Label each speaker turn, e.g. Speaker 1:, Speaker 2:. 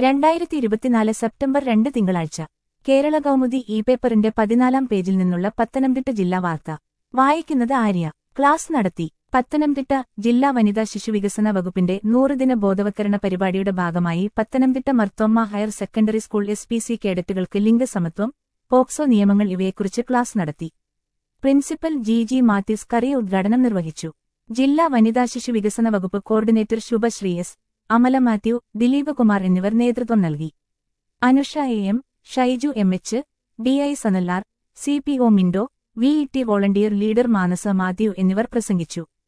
Speaker 1: രണ്ടായിരത്തി ഇരുപത്തിനാല് സെപ്റ്റംബർ രണ്ട് തിങ്കളാഴ്ച കേരള കൗമുദി ഇ പേപ്പറിന്റെ പതിനാലാം പേജിൽ നിന്നുള്ള പത്തനംതിട്ട ജില്ലാ വാർത്ത വായിക്കുന്നത് ആര്യ ക്ലാസ് നടത്തി പത്തനംതിട്ട ജില്ലാ വനിതാ ശിശുവികസന വകുപ്പിന്റെ നൂറുദിന ബോധവത്കരണ പരിപാടിയുടെ ഭാഗമായി Pathanamthitta Marthoma higher secondary school S P C കേഡറ്റുകൾക്ക് ലിംഗസമത്വം പോക്സോ നിയമങ്ങൾ ഇവയെക്കുറിച്ച് ക്ലാസ് നടത്തി പ്രിൻസിപ്പൽ ജി ജി മാത്യൂസ് കറിയ ഉദ്ഘാടനം നിർവഹിച്ചു ജില്ലാ വനിതാ ശിശു വികസന വകുപ്പ് കോർഡിനേറ്റർ ശുഭശ്രീ എസ് അമല മാത്യു ദിലീപ് കുമാർ എന്നിവർ നേതൃത്വം നൽകി Anusha A M Shaiju M H D I സനല്ലാർ C P O Mindo V E T volunteer leader Manasa Mathew എന്നിവർ പ്രസംഗിച്ചു